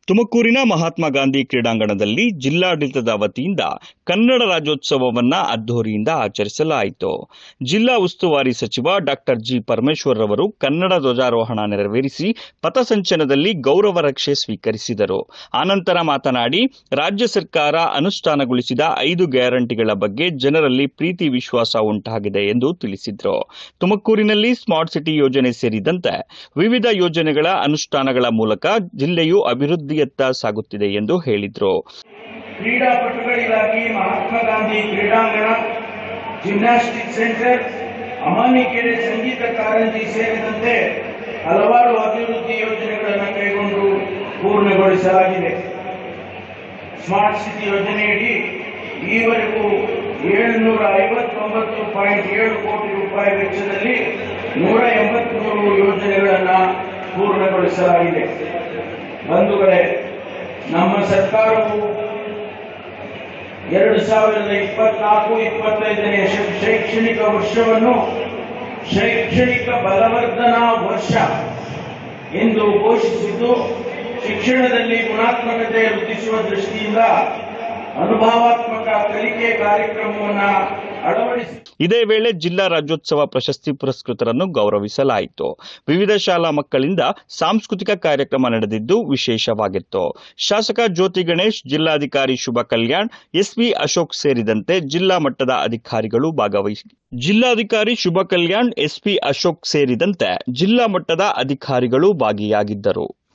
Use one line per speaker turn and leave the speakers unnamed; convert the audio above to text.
ತುಮಕೂರಿನ ಮಹಾತ್ಮ ಗಾಂಧಿ ಕ್ರೀಡಾಂಗಣದಲ್ಲಿ ಜಿಲ್ಲಾಡಳಿತದ ವತಿಯಿಂದ ಕನ್ನಡ ರಾಜ್ಯೋತ್ಸವವನ್ನ ಅದ್ದೂರಿಯಿಂದ ಆಚರಿಸಲಾಯಿತು ಜಿಲ್ಲಾ ಉಸ್ತುವಾರಿ ಸಚಿವ ಡಾಕ್ಟರ್ ಜಿ ಪರಮೇಶ್ವರ್ ಅವರು ಕನ್ನಡ ಧ್ವಜಾರೋಹಣ ನೆರವೇರಿಸಿ ಪಥಸಂಚಲನದಲ್ಲಿ ಗೌರವ ರಕ್ಷೆ ಸ್ವೀಕರಿಸಿದರು ಆನಂತರ ಮಾತನಾಡಿ ರಾಜ್ಯ ಸರ್ಕಾರ ಅನುಷ್ಠಾನಗೊಳಿಸಿದ ಐದು ಗ್ಯಾರಂಟಿಗಳ ಬಗ್ಗೆ ಜನರಲ್ಲಿ ಪ್ರೀತಿ ವಿಶ್ವಾಸ ಉಂಟಾಗಿದೆ ಎಂದು ತಿಳಿಸಿದರು ತುಮಕೂರಿನಲ್ಲಿ ಸ್ಮಾರ್ಟ್ ಸಿಟಿ ಯೋಜನೆ ಸೇರಿದಂತೆ ವಿವಿಧ ಯೋಜನೆಗಳ ಅನುಷ್ಠಾನಗಳ ಮೂಲಕ ಜಿಲ್ಲೆಯು ಅಭಿವೃದ್ಧಿಯತ್ತ ಸಾಗುತ್ತಿದೆ ಎಂದು ಹೇಳಿದರು
ಕ್ರೀಡಾಪಟುಗಳಿಗಾಗಿ ಮಹಾತ್ಮ ಗಾಂಧಿ ಕ್ರೀಡಾಂಗಣ ಜಿಮ್ನಾಸ್ಟಿಕ್ ಸೆಂಟರ್ ಅಮಾನಿಕೆರೆ ಸಂಗೀತ ಕಾರಂಜಿ ಸೇರಿದಂತೆ ಹಲವಾರು ಅಭಿವೃದ್ಧಿ ಯೋಜನೆಗಳನ್ನು ಕೈಗೊಂಡು ಪೂರ್ಣಗೊಳಿಸಲಾಗಿದೆ ಸ್ಮಾರ್ಟ್ ಸಿಟಿ ಯೋಜನೆಯಡಿ ಈವರೆಗೂ ಏಳುನೂರ ಐವತ್ತೊಂಬತ್ತು ಪಾಯಿಂಟ್ ಏಳು ಕೋಟಿ ರೂಪಾಯಿ ವೆಚ್ಚದಲ್ಲಿ ನೂರ ಎಂಬತ್ಮೂರು ಯೋಜನೆಗಳನ್ನು ಪೂರ್ಣಗೊಳಿಸಲಾಗಿದೆ ಬಂಧುಗಳೇ ನಮ್ಮ ಸರ್ಕಾರವು ಎರಡು ಸಾವಿರದ ಇಪ್ಪತ್ನಾಲ್ಕು ಇಪ್ಪತ್ತೈದನೇ ಶೈ- ಶೈಕ್ಷಣಿಕ ವರ್ಷವನ್ನು ಶೈಕ್ಷಣಿಕ ಬಲವರ್ಧನಾ ವರ್ಷ ಎಂದು ಘೋಷಿಸಿದ್ದು ಶಿಕ್ಷಣದಲ್ಲಿ ಗುಣಾತ್ಮಕತೆ ವೃದ್ಧಿಸುವ ದೃಷ್ಟಿಯಿಂದ ಅನುಭವಾತ್ಮಕ ಕಲಿಕೆ ಕಾರ್ಯಕ್ರಮವನ್ನು ಅಳವಡಿಸಿ
ಇದೇ ವೇಳೆ ಜಿಲ್ಲಾ ರಾಜ್ಯೋತ್ಸವ ಪ್ರಶಸ್ತಿ ಪುರಸ್ಕೃತರನ್ನು ಗೌರವಿಸಲಾಯಿತು ವಿವಿಧ ಶಾಲಾ ಮಕ್ಕಳಿಂದ ಸಾಂಸ್ಕೃತಿಕ ಕಾರ್ಯಕ್ರಮ ನಡೆದಿದ್ದು ವಿಶೇಷವಾಗಿತ್ತು ಶಾಸಕ ಜ್ಯೋತಿ ಗಣೇಶ್ ಜಿಲ್ಲಾಧಿಕಾರಿ ಶುಭ ಕಲ್ಯಾಣ್ ಎಸ್ಪಿ ಅಶೋಕ್ ಸೇರಿದಂತೆ ಜಿಲ್ಲಾ ಮಟ್ಟದ ಅಧಿಕಾರಿಗಳು ಭಾಗವಹಿಸಿ ಜಿಲ್ಲಾಧಿಕಾರಿ ಶುಭ ಕಲ್ಯಾಣ್ ಎಸ್ಪಿ ಅಶೋಕ್ ಸೇರಿದಂತೆ ಜಿಲ್ಲಾ ಮಟ್ಟದ ಅಧಿಕಾರಿಗಳು ಭಾಗಿಯಾಗಿದ್ದರು